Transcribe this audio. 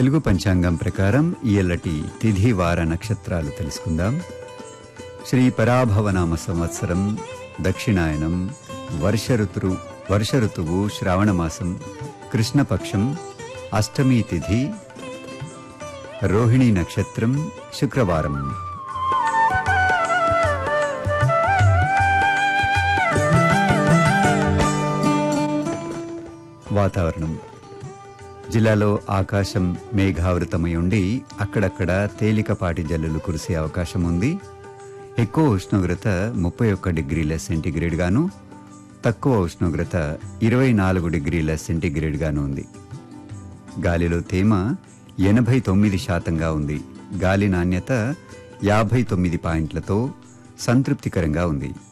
తెలుగు పంచాంగం ప్రకారం ఇయలటి తిథి వార నక్షత్రాలు తెలుసుకుందాం శ్రీ పరాభవనామ సంవత్సరం దక్షిణాయనం వర్ష ఋతురు వర్ష ఋతువు శ్రావణమాసం కృష్ణపక్షం అష్టమి తిథి రోహిణి నక్షత్రం శుక్రవారం వాతావరణం జిల్లాలో ఆకాశం మేఘావృతమై ఉండి అక్కడక్కడ తేలికపాటి జల్లులు కురిసే అవకాశం ఉంది ఎక్కువ ఉష్ణోగ్రత ముప్పై ఒక్క డిగ్రీల సెంటీగ్రేడ్ గాను తక్కువ ఉష్ణోగ్రత ఇరవై నాలుగు డిగ్రీల సెంటీగ్రేడ్ గాను ఉంది గాలిలో తేమ ఎనభై తొమ్మిది శాతంగా ఉంది గాలి నాణ్యత యాభై తొమ్మిది పాయింట్లతో సంతృప్తికరంగా ఉంది